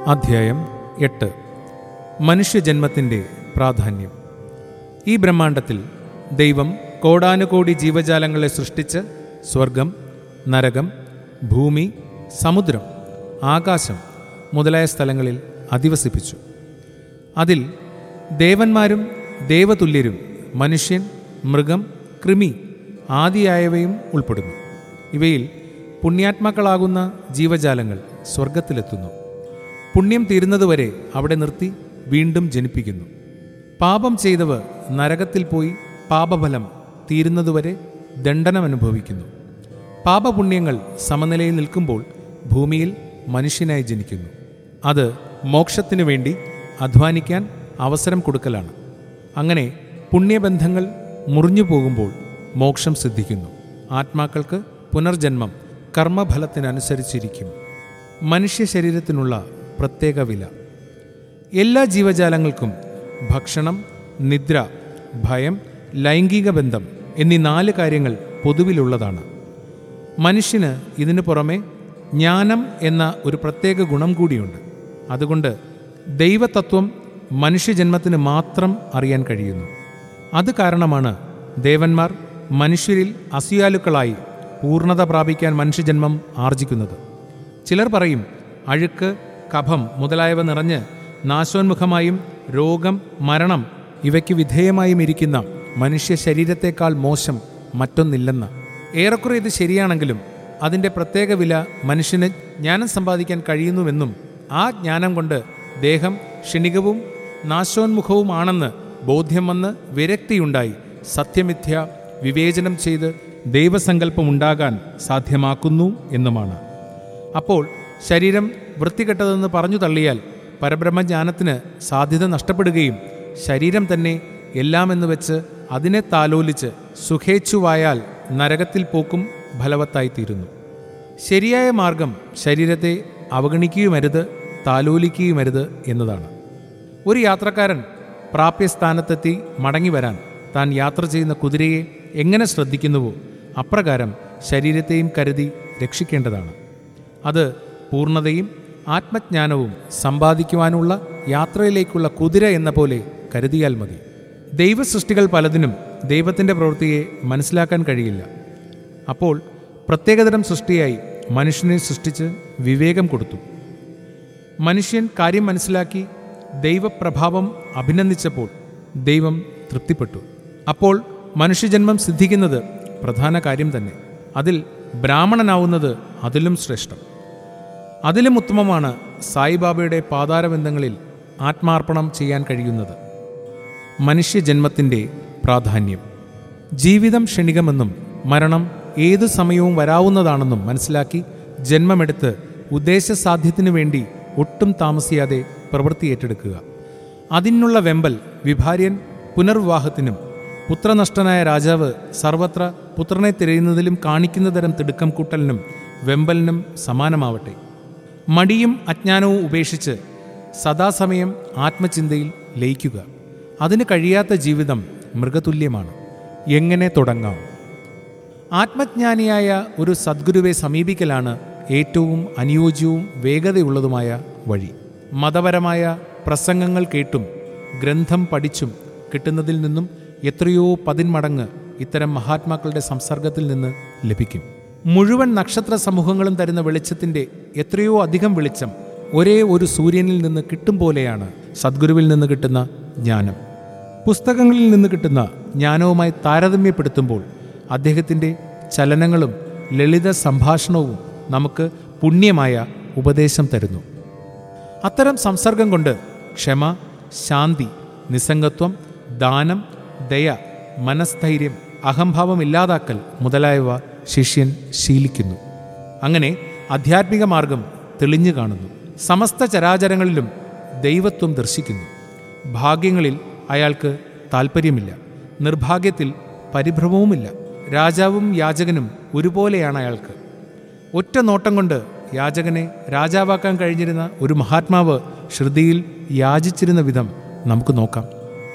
അധ്യായം എട്ട് മനുഷ്യജന്മത്തിൻ്റെ പ്രാധാന്യം ഈ ബ്രഹ്മാണ്ടത്തിൽ ദൈവം കോടാനുകോടി ജീവജാലങ്ങളെ സൃഷ്ടിച്ച് സ്വർഗം നരകം ഭൂമി സമുദ്രം ആകാശം മുതലായ സ്ഥലങ്ങളിൽ അധിവസിപ്പിച്ചു അതിൽ ദേവന്മാരും ദേവതുല്യരും മനുഷ്യൻ മൃഗം കൃമി ആദിയായവയും ഉൾപ്പെടുന്നു ഇവയിൽ പുണ്യാത്മാക്കളാകുന്ന ജീവജാലങ്ങൾ സ്വർഗത്തിലെത്തുന്നു പുണ്യം തീരുന്നതുവരെ അവിടെ നിർത്തി വീണ്ടും ജനിപ്പിക്കുന്നു പാപം ചെയ്തവർ നരകത്തിൽ പോയി പാപഫലം തീരുന്നതുവരെ ദണ്ഡനമനുഭവിക്കുന്നു പാപപുണ്യങ്ങൾ സമനിലയിൽ നിൽക്കുമ്പോൾ ഭൂമിയിൽ മനുഷ്യനായി ജനിക്കുന്നു അത് മോക്ഷത്തിനു വേണ്ടി അധ്വാനിക്കാൻ അവസരം കൊടുക്കലാണ് അങ്ങനെ പുണ്യബന്ധങ്ങൾ മുറിഞ്ഞു പോകുമ്പോൾ മോക്ഷം സിദ്ധിക്കുന്നു ആത്മാക്കൾക്ക് പുനർജന്മം കർമ്മഫലത്തിനനുസരിച്ചിരിക്കും മനുഷ്യ ശരീരത്തിനുള്ള പ്രത്യേക വില എല്ലാ ജീവജാലങ്ങൾക്കും ഭക്ഷണം നിദ്ര ഭയം ലൈംഗിക ബന്ധം എന്നീ നാല് കാര്യങ്ങൾ പൊതുവിലുള്ളതാണ് മനുഷ്യന് ഇതിനു പുറമെ ജ്ഞാനം എന്ന ഒരു പ്രത്യേക ഗുണം കൂടിയുണ്ട് അതുകൊണ്ട് ദൈവതത്വം മനുഷ്യജന്മത്തിന് മാത്രം അറിയാൻ കഴിയുന്നു അത് കാരണമാണ് ദേവന്മാർ മനുഷ്യരിൽ അസിയാലുക്കളായി പൂർണ്ണത പ്രാപിക്കാൻ മനുഷ്യജന്മം ആർജിക്കുന്നത് ചിലർ പറയും അഴുക്ക് കഫം മുതലായവ നിറഞ്ഞ് നാശോന്മുഖമായും രോഗം മരണം ഇവയ്ക്ക് വിധേയമായും ഇരിക്കുന്ന മനുഷ്യ ശരീരത്തേക്കാൾ മോശം മറ്റൊന്നില്ലെന്ന് ഏറെക്കുറെ ഇത് ശരിയാണെങ്കിലും അതിൻ്റെ പ്രത്യേക വില മനുഷ്യന് ജ്ഞാനം സമ്പാദിക്കാൻ കഴിയുന്നുവെന്നും ആ ജ്ഞാനം കൊണ്ട് ദേഹം ക്ഷണികവും നാശോന്മുഖവുമാണെന്ന് ബോധ്യം വന്ന് വിരക്തിയുണ്ടായി സത്യമിഥ്യ വിവേചനം ചെയ്ത് ദൈവസങ്കല്പമുണ്ടാകാൻ സാധ്യമാക്കുന്നു എന്നുമാണ് അപ്പോൾ ശരീരം വൃത്തികെട്ടതെന്ന് പറഞ്ഞു തള്ളിയാൽ പരബ്രഹ്മജ്ഞാനത്തിന് സാധ്യത നഷ്ടപ്പെടുകയും ശരീരം തന്നെ എല്ലാമെന്ന് വെച്ച് അതിനെ താലോലിച്ച് സുഖേച്ഛുവായാൽ നരകത്തിൽ പോക്കും ഫലവത്തായിത്തീരുന്നു ശരിയായ മാർഗം ശരീരത്തെ അവഗണിക്കുകയുമരുത് താലോലിക്കുകയുമരുത് എന്നതാണ് ഒരു യാത്രക്കാരൻ പ്രാപ്യസ്ഥാനത്തെത്തി മടങ്ങി വരാൻ താൻ യാത്ര ചെയ്യുന്ന കുതിരയെ എങ്ങനെ ശ്രദ്ധിക്കുന്നുവോ അപ്രകാരം ശരീരത്തെയും കരുതി രക്ഷിക്കേണ്ടതാണ് അത് പൂർണ്ണതയും ആത്മജ്ഞാനവും സമ്പാദിക്കുവാനുള്ള യാത്രയിലേക്കുള്ള കുതിര എന്ന പോലെ കരുതിയാൽ മതി ദൈവസൃഷ്ടികൾ പലതിനും ദൈവത്തിൻ്റെ പ്രവൃത്തിയെ മനസ്സിലാക്കാൻ കഴിയില്ല അപ്പോൾ പ്രത്യേകതരം സൃഷ്ടിയായി മനുഷ്യനെ സൃഷ്ടിച്ച് വിവേകം കൊടുത്തു മനുഷ്യൻ കാര്യം മനസ്സിലാക്കി ദൈവപ്രഭാവം അഭിനന്ദിച്ചപ്പോൾ ദൈവം തൃപ്തിപ്പെട്ടു അപ്പോൾ മനുഷ്യജന്മം സിദ്ധിക്കുന്നത് പ്രധാന കാര്യം തന്നെ അതിൽ ബ്രാഹ്മണനാവുന്നത് അതിലും ശ്രേഷ്ഠം അതിലും ഉത്തമമാണ് സായിബാബയുടെ പാതാരബന്ധങ്ങളിൽ ആത്മാർപ്പണം ചെയ്യാൻ കഴിയുന്നത് മനുഷ്യജന്മത്തിൻ്റെ പ്രാധാന്യം ജീവിതം ക്ഷണികമെന്നും മരണം ഏതു സമയവും വരാവുന്നതാണെന്നും മനസ്സിലാക്കി ജന്മമെടുത്ത് ഉദ്ദേശസാധ്യത്തിനു വേണ്ടി ഒട്ടും താമസിയാതെ പ്രവൃത്തി ഏറ്റെടുക്കുക അതിനുള്ള വെമ്പൽ വിഭാര്യൻ പുനർവിവാഹത്തിനും പുത്രനഷ്ടനായ രാജാവ് സർവത്ര പുത്രനെ തിരയുന്നതിലും കാണിക്കുന്ന തരം തിടുക്കം കൂട്ടലിനും വെമ്പലിനും സമാനമാവട്ടെ മടിയും അജ്ഞാനവും ഉപേക്ഷിച്ച് സദാസമയം ആത്മചിന്തയിൽ ലയിക്കുക അതിന് കഴിയാത്ത ജീവിതം മൃഗതുല്യമാണ് എങ്ങനെ തുടങ്ങാം ആത്മജ്ഞാനിയായ ഒരു സദ്ഗുരുവെ സമീപിക്കലാണ് ഏറ്റവും അനുയോജ്യവും വേഗതയുള്ളതുമായ വഴി മതപരമായ പ്രസംഗങ്ങൾ കേട്ടും ഗ്രന്ഥം പഠിച്ചും കിട്ടുന്നതിൽ നിന്നും എത്രയോ പതിന്മടങ്ങ് ഇത്തരം മഹാത്മാക്കളുടെ സംസർഗത്തിൽ നിന്ന് ലഭിക്കും മുഴുവൻ നക്ഷത്ര സമൂഹങ്ങളും തരുന്ന വെളിച്ചത്തിൻ്റെ എത്രയോ അധികം വെളിച്ചം ഒരേ ഒരു സൂര്യനിൽ നിന്ന് കിട്ടും പോലെയാണ് സദ്ഗുരുവിൽ നിന്ന് കിട്ടുന്ന ജ്ഞാനം പുസ്തകങ്ങളിൽ നിന്ന് കിട്ടുന്ന ജ്ഞാനവുമായി താരതമ്യപ്പെടുത്തുമ്പോൾ അദ്ദേഹത്തിൻ്റെ ചലനങ്ങളും ലളിത സംഭാഷണവും നമുക്ക് പുണ്യമായ ഉപദേശം തരുന്നു അത്തരം സംസർഗം കൊണ്ട് ക്ഷമ ശാന്തി നിസ്സംഗത്വം ദാനം ദയ മനസ്ഥൈര്യം അഹംഭാവം ഇല്ലാതാക്കൽ മുതലായവ ശിഷ്യൻ ശീലിക്കുന്നു അങ്ങനെ ആധ്യാത്മിക മാർഗം തെളിഞ്ഞു കാണുന്നു സമസ്ത ചരാചരങ്ങളിലും ദൈവത്വം ദർശിക്കുന്നു ഭാഗ്യങ്ങളിൽ അയാൾക്ക് താൽപ്പര്യമില്ല നിർഭാഗ്യത്തിൽ പരിഭ്രമവുമില്ല രാജാവും യാചകനും ഒരുപോലെയാണ് അയാൾക്ക് ഒറ്റ നോട്ടം കൊണ്ട് യാചകനെ രാജാവാക്കാൻ കഴിഞ്ഞിരുന്ന ഒരു മഹാത്മാവ് ശ്രുതിയിൽ യാചിച്ചിരുന്ന വിധം നമുക്ക് നോക്കാം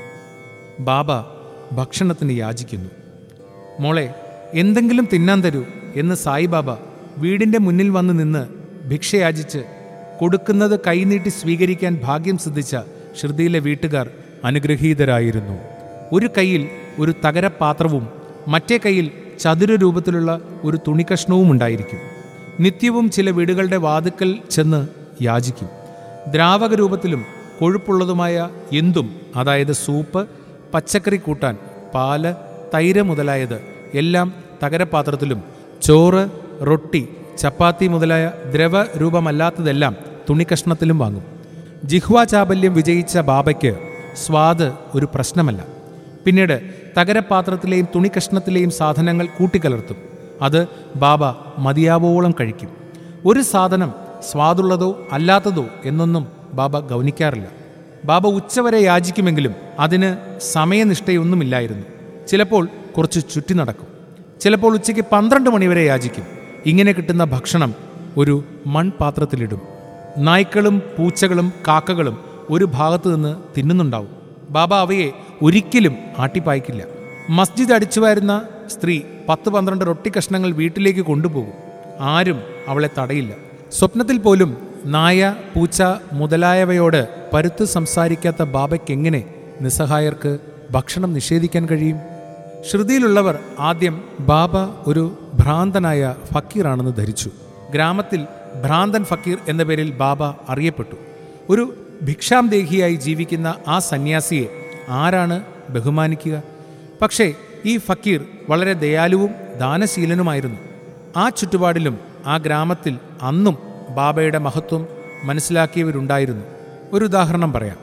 ബാബ ഭക്ഷണത്തിന് യാചിക്കുന്നു മോളെ എന്തെങ്കിലും തിന്നാൻ തരൂ എന്ന് സായിബാബ വീടിൻ്റെ മുന്നിൽ വന്ന് നിന്ന് ഭിക്ഷയാചിച്ച് കൊടുക്കുന്നത് കൈനീട്ടി സ്വീകരിക്കാൻ ഭാഗ്യം സിദ്ധിച്ച ഷിർദിയിലെ വീട്ടുകാർ അനുഗ്രഹീതരായിരുന്നു ഒരു കൈയിൽ ഒരു തകരപാത്രവും മറ്റേ കൈയിൽ ചതുര രൂപത്തിലുള്ള ഒരു തുണിക്കഷ്ണവും ഉണ്ടായിരിക്കും നിത്യവും ചില വീടുകളുടെ വാതുക്കൽ ചെന്ന് യാചിക്കും ദ്രാവക രൂപത്തിലും കൊഴുപ്പുള്ളതുമായ എന്തും അതായത് സൂപ്പ് പച്ചക്കറി കൂട്ടാൻ പാല് തൈര് മുതലായത് എല്ലാം തകരപാത്രത്തിലും ചോറ് റൊട്ടി ചപ്പാത്തി മുതലായ ദ്രവ രൂപമല്ലാത്തതെല്ലാം തുണിക്കഷ്ണത്തിലും വാങ്ങും ജിഹ്വാ ചാബല്യം വിജയിച്ച ബാബയ്ക്ക് സ്വാദ് ഒരു പ്രശ്നമല്ല പിന്നീട് തകരപാത്രത്തിലെയും തുണിക്കഷ്ണത്തിലെയും സാധനങ്ങൾ കൂട്ടിക്കലർത്തും അത് ബാബ മതിയാവോളം കഴിക്കും ഒരു സാധനം സ്വാദുള്ളതോ അല്ലാത്തതോ എന്നൊന്നും ബാബ ഗൗനിക്കാറില്ല ബാബ ഉച്ചവരെ യാചിക്കുമെങ്കിലും അതിന് സമയനിഷ്ഠയൊന്നുമില്ലായിരുന്നു ചിലപ്പോൾ കുറച്ച് ചുറ്റി നടക്കും ചിലപ്പോൾ ഉച്ചയ്ക്ക് പന്ത്രണ്ട് മണിവരെ യാചിക്കും ഇങ്ങനെ കിട്ടുന്ന ഭക്ഷണം ഒരു മൺപാത്രത്തിലിടും നായ്ക്കളും പൂച്ചകളും കാക്കകളും ഒരു ഭാഗത്തു നിന്ന് തിന്നുന്നുണ്ടാവും ബാബ അവയെ ഒരിക്കലും ആട്ടിപ്പായ്ക്കില്ല മസ്ജിദ് അടിച്ചുവാരുന്ന സ്ത്രീ പത്ത് പന്ത്രണ്ട് റൊട്ടി കഷ്ണങ്ങൾ വീട്ടിലേക്ക് കൊണ്ടുപോകും ആരും അവളെ തടയില്ല സ്വപ്നത്തിൽ പോലും നായ പൂച്ച മുതലായവയോട് പരുത്ത് സംസാരിക്കാത്ത ബാബയ്ക്കെങ്ങനെ നിസ്സഹായർക്ക് ഭക്ഷണം നിഷേധിക്കാൻ കഴിയും ശ്രുതിയിലുള്ളവർ ആദ്യം ബാബ ഒരു ഭ്രാന്തനായ ഫക്കീറാണെന്ന് ധരിച്ചു ഗ്രാമത്തിൽ ഭ്രാന്തൻ ഫക്കീർ എന്ന പേരിൽ ബാബ അറിയപ്പെട്ടു ഒരു ഭിക്ഷാംദേഹിയായി ജീവിക്കുന്ന ആ സന്യാസിയെ ആരാണ് ബഹുമാനിക്കുക പക്ഷേ ഈ ഫക്കീർ വളരെ ദയാലുവും ദാനശീലനുമായിരുന്നു ആ ചുറ്റുപാടിലും ആ ഗ്രാമത്തിൽ അന്നും ബാബയുടെ മഹത്വം മനസ്സിലാക്കിയവരുണ്ടായിരുന്നു ഒരു ഉദാഹരണം പറയാം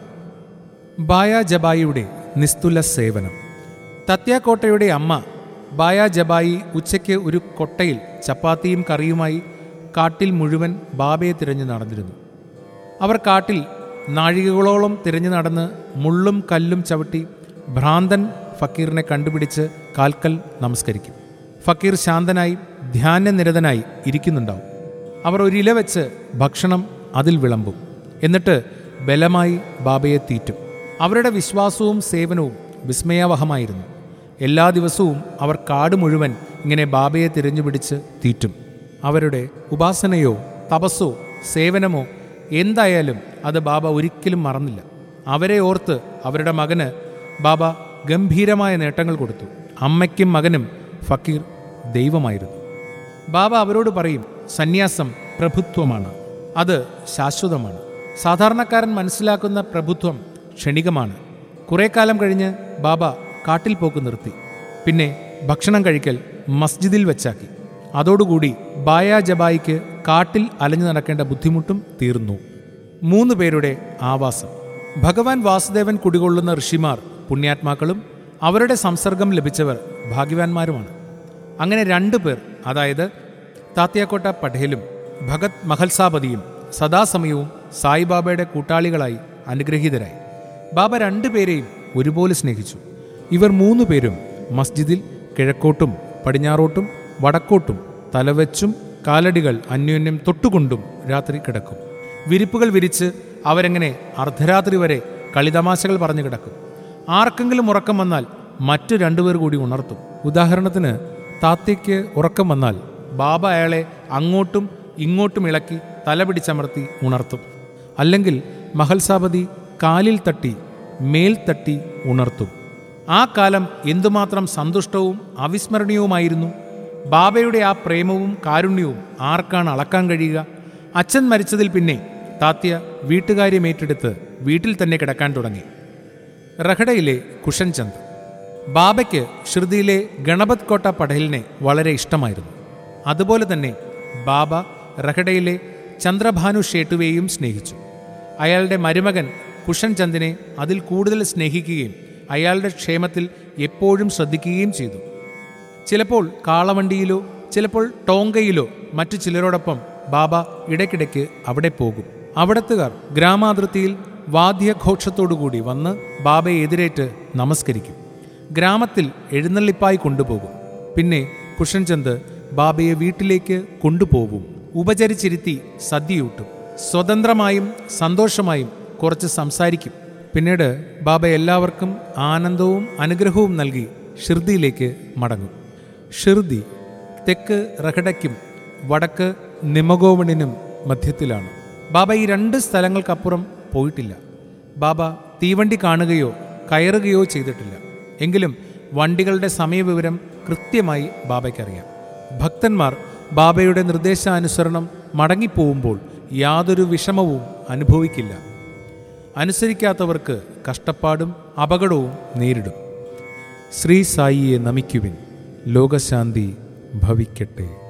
ബായ ജബായിയുടെ നിസ്തുല സേവനം തത്യാക്കോട്ടയുടെ അമ്മ ബായ ജബായി ഉച്ചയ്ക്ക് ഒരു കൊട്ടയിൽ ചപ്പാത്തിയും കറിയുമായി കാട്ടിൽ മുഴുവൻ ബാബയെ തിരഞ്ഞു നടന്നിരുന്നു അവർ കാട്ടിൽ നാഴികകളോളം തിരഞ്ഞു നടന്ന് മുള്ളും കല്ലും ചവിട്ടി ഭ്രാന്തൻ ഫക്കീറിനെ കണ്ടുപിടിച്ച് കാൽക്കൽ നമസ്കരിക്കും ഫക്കീർ ശാന്തനായി ധ്യാനനിരതനായി ഇരിക്കുന്നുണ്ടാവും അവർ ഒരില വെച്ച് ഭക്ഷണം അതിൽ വിളമ്പും എന്നിട്ട് ബലമായി ബാബയെ തീറ്റും അവരുടെ വിശ്വാസവും സേവനവും വിസ്മയാവഹമായിരുന്നു എല്ലാ ദിവസവും അവർ കാട് മുഴുവൻ ഇങ്ങനെ ബാബയെ തിരഞ്ഞുപിടിച്ച് തീറ്റും അവരുടെ ഉപാസനയോ തപസ്സോ സേവനമോ എന്തായാലും അത് ബാബ ഒരിക്കലും മറന്നില്ല അവരെ ഓർത്ത് അവരുടെ മകന് ബാബ ഗംഭീരമായ നേട്ടങ്ങൾ കൊടുത്തു അമ്മയ്ക്കും മകനും ഫക്കീർ ദൈവമായിരുന്നു ബാബ അവരോട് പറയും സന്യാസം പ്രഭുത്വമാണ് അത് ശാശ്വതമാണ് സാധാരണക്കാരൻ മനസ്സിലാക്കുന്ന പ്രഭുത്വം ക്ഷണികമാണ് കുറേ കാലം കഴിഞ്ഞ് ബാബ കാട്ടിൽ പോക്ക് നിർത്തി പിന്നെ ഭക്ഷണം കഴിക്കൽ മസ്ജിദിൽ വെച്ചാക്കി അതോടുകൂടി ബായ ജബായിക്ക് കാട്ടിൽ അലഞ്ഞു നടക്കേണ്ട ബുദ്ധിമുട്ടും തീർന്നു മൂന്ന് പേരുടെ ആവാസം ഭഗവാൻ വാസുദേവൻ കുടികൊള്ളുന്ന ഋഷിമാർ പുണ്യാത്മാക്കളും അവരുടെ സംസർഗം ലഭിച്ചവർ ഭാഗ്യവാന്മാരുമാണ് അങ്ങനെ രണ്ടു പേർ അതായത് താത്യാക്കോട്ട പട്ടേലും ഭഗത് മഹൽസാപതിയും സദാസമയവും സായിബാബയുടെ കൂട്ടാളികളായി അനുഗ്രഹീതരായി ബാബ രണ്ടുപേരെയും ഒരുപോലെ സ്നേഹിച്ചു ഇവർ മൂന്നു പേരും മസ്ജിദിൽ കിഴക്കോട്ടും പടിഞ്ഞാറോട്ടും വടക്കോട്ടും തലവെച്ചും കാലടികൾ അന്യോന്യം തൊട്ടുകൊണ്ടും രാത്രി കിടക്കും വിരിപ്പുകൾ വിരിച്ച് അവരെങ്ങനെ അർദ്ധരാത്രി വരെ കളിതമാശകൾ പറഞ്ഞു കിടക്കും ആർക്കെങ്കിലും ഉറക്കം വന്നാൽ മറ്റു രണ്ടുപേർ കൂടി ഉണർത്തും ഉദാഹരണത്തിന് താത്തയ്ക്ക് ഉറക്കം വന്നാൽ ബാബ അയാളെ അങ്ങോട്ടും ഇങ്ങോട്ടും ഇളക്കി തല പിടിച്ചമർത്തി ഉണർത്തും അല്ലെങ്കിൽ മഹൽസാപതി കാലിൽ തട്ടി മേൽ തട്ടി ഉണർത്തും ആ കാലം എന്തുമാത്രം സന്തുഷ്ടവും അവിസ്മരണീയവുമായിരുന്നു ബാബയുടെ ആ പ്രേമവും കാരുണ്യവും ആർക്കാണ് അളക്കാൻ കഴിയുക അച്ഛൻ മരിച്ചതിൽ പിന്നെ താത്യ വീട്ടുകാര്യം ഏറ്റെടുത്ത് വീട്ടിൽ തന്നെ കിടക്കാൻ തുടങ്ങി റഹഡയിലെ കുഷൻചന്ദ് ബാബയ്ക്ക് ശ്രുതിയിലെ ഗണപത് കോട്ട പടേലിനെ വളരെ ഇഷ്ടമായിരുന്നു അതുപോലെ തന്നെ ബാബ റഹഡയിലെ ചന്ദ്രഭാനു ഷേട്ടുവേയും സ്നേഹിച്ചു അയാളുടെ മരുമകൻ കുഷൻചന്ദിനെ അതിൽ കൂടുതൽ സ്നേഹിക്കുകയും അയാളുടെ ക്ഷേമത്തിൽ എപ്പോഴും ശ്രദ്ധിക്കുകയും ചെയ്തു ചിലപ്പോൾ കാളവണ്ടിയിലോ ചിലപ്പോൾ ടോങ്കയിലോ മറ്റു ചിലരോടൊപ്പം ബാബ ഇടയ്ക്കിടയ്ക്ക് അവിടെ പോകും അവിടത്തുകാർ ഗ്രാമാതിർത്തിയിൽ വാദ്യഘോഷത്തോടുകൂടി വന്ന് ബാബയെ എതിരേറ്റ് നമസ്കരിക്കും ഗ്രാമത്തിൽ എഴുന്നള്ളിപ്പായി കൊണ്ടുപോകും പിന്നെ കുഷൻചന്ദ് ബാബയെ വീട്ടിലേക്ക് കൊണ്ടുപോകും ഉപചരിച്ചിരുത്തി സദ്യയൂട്ടും സ്വതന്ത്രമായും സന്തോഷമായും കുറച്ച് സംസാരിക്കും പിന്നീട് ബാബ എല്ലാവർക്കും ആനന്ദവും അനുഗ്രഹവും നൽകി ഷിർദിയിലേക്ക് മടങ്ങും ഷിർദി തെക്ക് റഹഡയ്ക്കും വടക്ക് നിമഗോവണിനും മധ്യത്തിലാണ് ബാബ ഈ രണ്ട് സ്ഥലങ്ങൾക്കപ്പുറം പോയിട്ടില്ല ബാബ തീവണ്ടി കാണുകയോ കയറുകയോ ചെയ്തിട്ടില്ല എങ്കിലും വണ്ടികളുടെ സമയവിവരം കൃത്യമായി ബാബയ്ക്കറിയാം ഭക്തന്മാർ ബാബയുടെ നിർദ്ദേശാനുസരണം മടങ്ങിപ്പോവുമ്പോൾ യാതൊരു വിഷമവും അനുഭവിക്കില്ല അനുസരിക്കാത്തവർക്ക് കഷ്ടപ്പാടും അപകടവും നേരിടും ശ്രീ സായിയെ നമിക്കുവിൻ ലോകശാന്തി ഭവിക്കട്ടെ